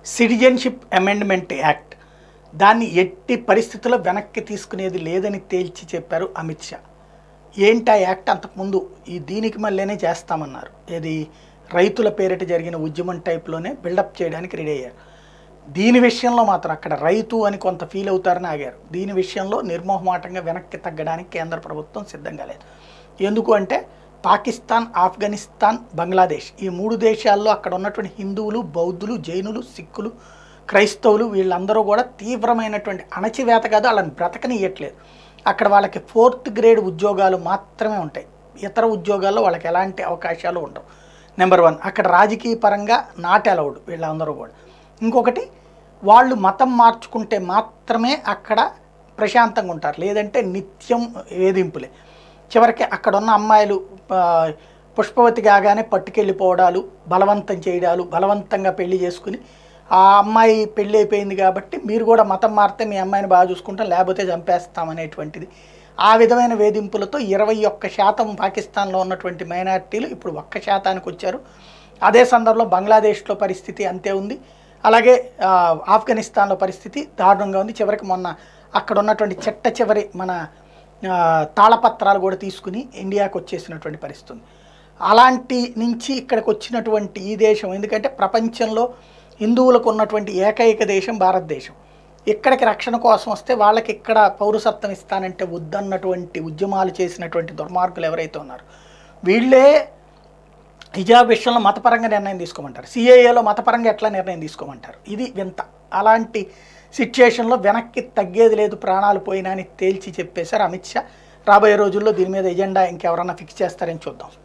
citizenship amendment act దాన్ని ఎట్టి పరిస్థితుల్లో వెనక్కి తీసుకునేది లేదని తేల్చి చెప్పారు అమిత్ షా ఏంటి ఆ యాక్ట్ అంతకుముందు ఈ దీనికి మళ్ళీనే చేస్తామన్నారు ఏది రైతుల పేరిట జరిగిన ఉద్యమం టైప్లోనే బిల్డప్ చేయడానికి రెడీ అయ్యారు దీని విషయంలో మాత్రం అక్కడ రైతు అని కొంత ఫీల్ అవుతారని ఆగారు దీని విషయంలో నిర్మోహమాటంగా వెనక్కి తగ్గడానికి కేంద్ర ప్రభుత్వం సిద్ధంగా లేదు ఎందుకు అంటే పాకిస్తాన్ ఆఫ్ఘనిస్తాన్ బంగ్లాదేశ్ ఈ మూడు దేశాల్లో అక్కడ ఉన్నటువంటి హిందువులు బౌద్ధులు జైనులు సిక్కులు క్రైస్తవులు వీళ్ళందరూ కూడా తీవ్రమైనటువంటి అణచివేత కాదు వాళ్ళని బ్రతకనియట్లేదు అక్కడ వాళ్ళకి ఫోర్త్ గ్రేడ్ ఉద్యోగాలు మాత్రమే ఉంటాయి ఇతర ఉద్యోగాల్లో వాళ్ళకి ఎలాంటి అవకాశాలు ఉండవు నెంబర్ వన్ అక్కడ రాజకీయ పరంగా నాట్ అలౌడ్ వీళ్ళందరూ కూడా ఇంకొకటి వాళ్ళు మతం మార్చుకుంటే మాత్రమే అక్కడ ప్రశాంతంగా ఉంటారు లేదంటే నిత్యం వేధింపులే చివరికి అక్కడ ఉన్న అమ్మాయిలు ఆ, పుష్పవతి కాగానే పట్టుకెళ్ళిపోవడాలు బలవంతం చేయడాలు బలవంతంగా పెళ్లి చేసుకుని ఆ అమ్మాయి పెళ్ళి అయిపోయింది కాబట్టి మీరు కూడా మతం మారితే మీ అమ్మాయిని బాగా చూసుకుంటాం లేకపోతే చంపేస్తామనేటువంటిది ఆ విధమైన వేధింపులతో ఇరవై ఒక్క శాతం పాకిస్తాన్లో ఉన్నటువంటి మైనారిటీలు ఇప్పుడు ఒక్క శాతానికి వచ్చారు అదే సందర్భంలో బంగ్లాదేశ్లో పరిస్థితి అంతే ఉంది అలాగే ఆ, ఆఫ్ఘనిస్తాన్లో పరిస్థితి దారుణంగా ఉంది చివరికి మొన్న అక్కడ ఉన్నటువంటి చెట్ట చివరి మన ఆ, తాళపత్రాలు కూడా తీసుకుని ఇండియాకు వచ్చేసినటువంటి పరిస్థితి ఉంది అలాంటి నుంచి ఇక్కడికి వచ్చినటువంటి ఈ దేశం ఎందుకంటే ప్రపంచంలో హిందువులకు ఉన్నటువంటి ఏకైక దేశం భారతదేశం ఇక్కడికి రక్షణ కోసం వస్తే వాళ్ళకి ఇక్కడ పౌరసత్వం ఇస్తానంటే వద్దన్నటువంటి ఉద్యమాలు చేసినటువంటి దుర్మార్గులు ఎవరైతే ఉన్నారో వీళ్ళే హిజాబ్ విషయంలో మతపరంగా నిర్ణయం తీసుకోమంటారు సిఏఏలో మతపరంగా ఎట్లా నిర్ణయం తీసుకోమంటారు ఇది వింత అలాంటి సిచ్యుయేషన్లో వెనక్కి తగ్గేది లేదు ప్రాణాలు పోయినా అని తేల్చి చెప్పేశారు అమిత్ షా రాబోయే రోజుల్లో దీని మీద ఎజెండా ఇంకెవరన్నా ఫిక్స్ చేస్తారని చూద్దాం